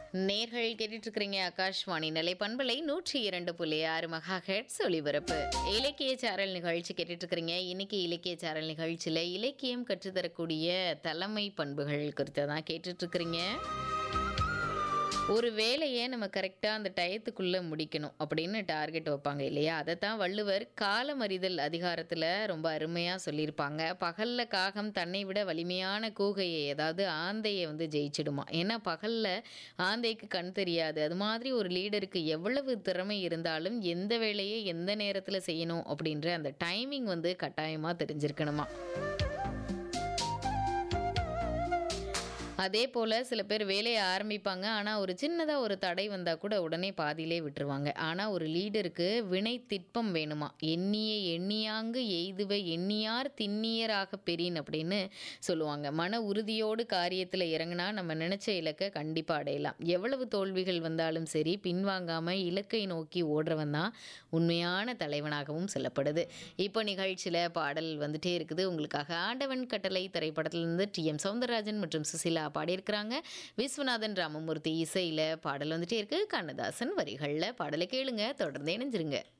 நேர்கள் கேட்டுட்டு இருக்கிறீங்க ஆகாஷ்வாணி நிலை பண்பலை நூற்றி இரண்டு புள்ளி ஆறு மகா ஹெட்ஸ் ஒளிபரப்பு இலக்கிய சாரல் நிகழ்ச்சி கேட்டுட்டு இருக்கிறீங்க இன்னைக்கு இலக்கிய சாரல் நிகழ்ச்சியில் இலக்கியம் கற்றுத்தரக்கூடிய தலைமை பண்புகள் குறித்து தான் கேட்டுட்டு இருக்கிறீங்க ஒரு வேலையை நம்ம கரெக்டாக அந்த டயத்துக்குள்ளே முடிக்கணும் அப்படின்னு டார்கெட் வைப்பாங்க இல்லையா அதை தான் வள்ளுவர் காலமறிதல் அதிகாரத்தில் ரொம்ப அருமையாக சொல்லியிருப்பாங்க பகலில் காகம் தன்னை விட வலிமையான கூகையை அதாவது ஆந்தையை வந்து ஜெயிச்சிடுமா ஏன்னா பகலில் ஆந்தைக்கு கண் தெரியாது அது மாதிரி ஒரு லீடருக்கு எவ்வளவு திறமை இருந்தாலும் எந்த வேலையை எந்த நேரத்தில் செய்யணும் அப்படின்ற அந்த டைமிங் வந்து கட்டாயமாக தெரிஞ்சிருக்கணுமா அதே போல் சில பேர் வேலையை ஆரம்பிப்பாங்க ஆனால் ஒரு சின்னதாக ஒரு தடை வந்தால் கூட உடனே பாதியிலே விட்டுருவாங்க ஆனால் ஒரு லீடருக்கு வினை திட்பம் வேணுமா எண்ணிய எண்ணியாங்கு எய்துவ எண்ணியார் திண்ணியராக பெறின் அப்படின்னு சொல்லுவாங்க மன உறுதியோடு காரியத்தில் இறங்கினா நம்ம நினச்ச இலக்கை கண்டிப்பாக அடையலாம் எவ்வளவு தோல்விகள் வந்தாலும் சரி பின்வாங்காமல் இலக்கை நோக்கி ஓடுறவன் தான் உண்மையான தலைவனாகவும் சொல்லப்படுது இப்போ நிகழ்ச்சியில் பாடல் வந்துட்டே இருக்குது உங்களுக்காக ஆண்டவன் கட்டளை திரைப்படத்திலிருந்து டி எம் சவுந்தரராஜன் மற்றும் சுசிலா பாடியிருக்கிறாங்க விஸ்வநாதன் ராமமூர்த்தி இசையில் பாடல் வந்துட்டே இருக்கு கண்ணதாசன் வரிகளில் பாடலை கேளுங்க தொடர்ந்து இணைஞ்சிருங்க